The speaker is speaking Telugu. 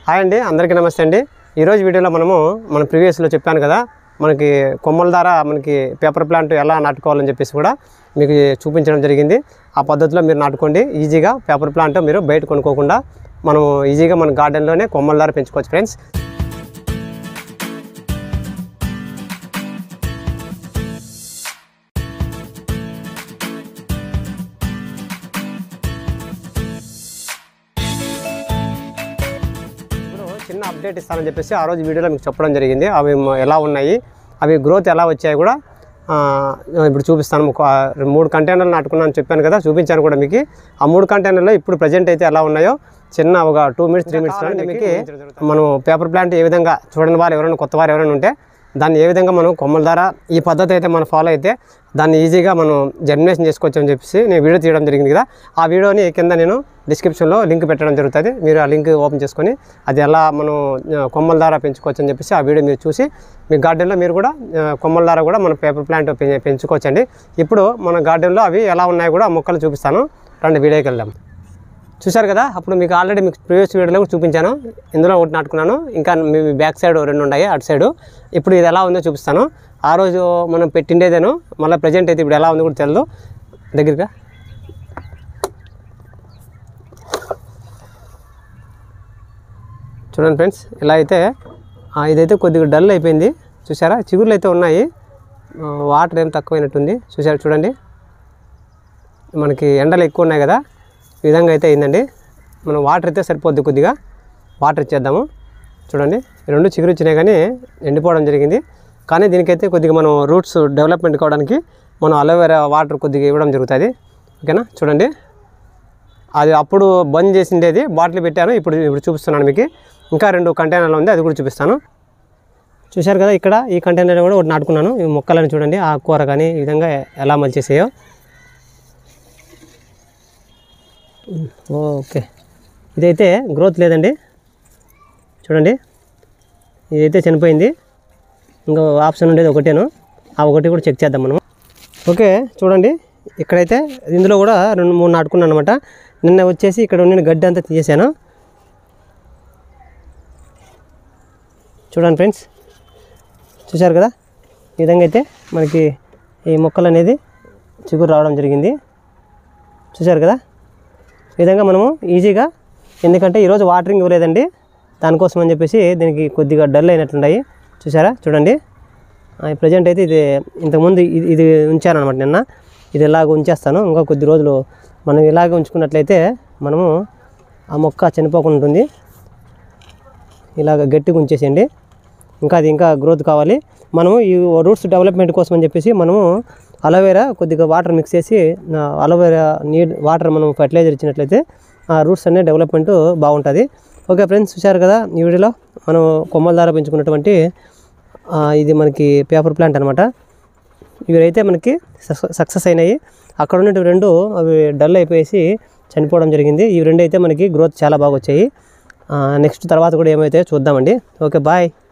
హాయ్ అండి అందరికీ నమస్తే అండి ఈరోజు వీడియోలో మనము మన ప్రీవియస్లో చెప్పాను కదా మనకి కొమ్మల ద్వారా మనకి పేపర్ ప్లాంట్ ఎలా నాటుకోవాలని చెప్పేసి కూడా మీకు చూపించడం జరిగింది ఆ పద్ధతిలో మీరు నాటుకోండి ఈజీగా పేపర్ ప్లాంట్ మీరు బయట కొనుక్కోకుండా మనం ఈజీగా మన గార్డెన్లోనే కొమ్మల ద్వారా పెంచుకోవచ్చు ఫ్రెండ్స్ ఇప్పుడు చిన్న అప్డేట్ ఇస్తానని చెప్పేసి ఆ రోజు వీడియోలో మీకు చెప్పడం జరిగింది అవి మ- ఎలా ఉన్నాయి అవి గ్రోత్ ఎలా వచ్చాయి కూడా ఆ, ఇప్పుడు చూపిస్తాను ఒక మూడు కంటైనర్లు నాటుకున్నాను చెప్పాను కదా చూపించాను కూడా మీకు ఆ మూడు కంటైనర్లో ఇప్పుడు ప్రజెంట్ అయితే ఎలా ఉన్నాయో చిన్న ఒక టూ మినిట్స్ త్రీ మినిట్స్ మీకు మనం పేపర్ ప్లాంట్ ఏ విధంగా చూడని వారు ఎవరైనా కొత్త వారు ఎవరైనా ఉంటే దాన్ని ఏ విధంగా మనం కొమ్మల ద్వారా ఈ పద్ధతి అయితే మనం ఫాలో అయితే దాన్ని ఈజీగా మనం జర్మినేషన్ చేసుకోవచ్చు అని చెప్పేసి నేను వీడియో తీయడం జరిగింది కదా ఆ వీడియోని కింద నేను డిస్క్రిప్షన్లో లింక్ పెట్టడం జరుగుతుంది మీరు ఆ లింక్ ఓపెన్ చేసుకొని అది ఎలా మనం ఆ, కొమ్మల ద్వారా పెంచుకోవచ్చు అని చెప్పేసి ఆ వీడియో మీరు చూసి మీ గార్డెన్లో మీరు కూడా ఆ, కొమ్మల ద్వారా కూడా మన పేపర్ ప్లాంట్ పె- పెంచుకోవచ్చండి ఇప్పుడు మన గార్డెన్లో అవి ఎలా ఉన్నాయో కూడా ఆ మొక్కలు చూపిస్తాను రండి వీడియోకి వెళ్దాం చూశారు కదా అప్పుడు మీకు ఆల్రెడీ మీకు ప్రీవియస్ వీడియోలో కూడా చూపించాను ఇందులో ఒకటి నాటుకున్నాను ఇంకా మీ బ్యాక్ సైడ్ రెండు ఉన్నాయి అటు సైడ్ ఇప్పుడు ఇది ఎలా ఉందో చూపిస్తాను ఆ రోజు మనం పెట్టిండేదేను మళ్ళీ ప్రజెంట్ అయితే ఇప్పుడు ఎలా ఉందో కూడా తెలియదు దగ్గరగా చూడండి ఫ్రెండ్స్ ఇలా అయితే ఆ, ఇదైతే కొద్దిగా డల్ అయిపోయింది చూసారా చిగుర్లు అయితే ఉన్నాయి ఆ, వాటర్ ఏం తక్కువైనట్టుంది చూసారా చూడండి మనకి ఎండలు ఎక్కువ ఉన్నాయి కదా ఈ విధంగా అయితే అయిందండి మనం వాటర్ అయితే సరిపోద్ది కొద్దిగా వాటర్ ఇచ్చేద్దాము చూడండి ఈ రెండు చిగురు వచ్చినాయి కానీ ఎండిపోవడం జరిగింది కానీ దీనికైతే కొద్దిగా మనం రూట్స్ డెవలప్మెంట్ కావడానికి మనం అలోవెరా వాటర్ కొద్దిగా ఇవ్వడం జరుగుతుంది ఓకేనా చూడండి అది అప్పుడు బంద్ చేసిండేది బాటిల్ పెట్టాను ఇప్పుడు ఇప్పుడు చూపిస్తున్నాను మీకు ఇంకా రెండు కంటైనర్లు ఉంది అది కూడా చూపిస్తాను చూశారు కదా ఇక్కడ ఈ కంటైనర్ కూడా ఒకటి నాటుకున్నాను ఈ మొక్కలను చూడండి ఆ కూర కానీ ఈ విధంగా ఎలా మలిచేసాయో ఓకే ఇదైతే గ్రోత్ లేదండి చూడండి ఇదైతే చనిపోయింది ఇంకా ఆప్షన్ ఉండేది ఒకటేను ఆ ఒకటి కూడా చెక్ చేద్దాం మనం ఓకే చూడండి ఇక్కడైతే ఇందులో కూడా రెండు మూడు నాటుకున్నాను అనమాట నిన్న వచ్చేసి ఇక్కడ ఉన్న గడ్డి అంతా తీసేసాను చూడండి ఫ్రెండ్స్ చూశారు కదా ఈ విధంగా అయితే మనకి ఈ మొక్కలు అనేది చిగురు రావడం జరిగింది చూశారు కదా ఈ విధంగా మనము ఈజీగా ఎందుకంటే ఈరోజు వాటరింగ్ ఇవ్వలేదండి దానికోసం అని చెప్పేసి దీనికి కొద్దిగా డల్ అయినట్లున్నాయి చూసారా చూడండి ప్రజెంట్ అయితే ఇది ఇంతకుముందు ఇది ఇది ఉంచాను అనమాట నిన్న ఇది ఇలాగ ఉంచేస్తాను ఇంకా కొద్ది రోజులు మనం ఇలాగ ఉంచుకున్నట్లయితే మనము ఆ మొక్క చనిపోకుండా ఉంటుంది ఇలాగ గట్టిగా ఉంచేసేయండి ఇంకా అది ఇంకా గ్రోత్ కావాలి మనము ఈ రూట్స్ డెవలప్మెంట్ కోసం అని చెప్పేసి మనము అలోవెరా కొద్దిగా వాటర్ మిక్స్ చేసి ఆ, అలోవెరా నీడ్ వాటర్ మనం ఫర్టిలైజర్ ఇచ్చినట్లయితే ఆ రూట్స్ అనే డెవలప్మెంట్ బాగుంటుంది ఓకే ఫ్రెండ్స్ చూశారు కదా ఈ వీడియోలో మనం కొమ్మల ద్వారా పెంచుకున్నటువంటి ఆ, ఇది మనకి పేపర్ ప్లాంట్ అనమాట ఇవైతే మనకి సక్సెస్ అయినాయి అక్కడ ఉన్నట్టు రెండు అవి డల్ అయిపోయేసి చనిపోవడం జరిగింది ఈ రెండు అయితే మనకి గ్రోత్ చాలా బాగా వచ్చాయి నెక్స్ట్ తర్వాత కూడా ఏమైతే చూద్దామండి ఓకే బాయ్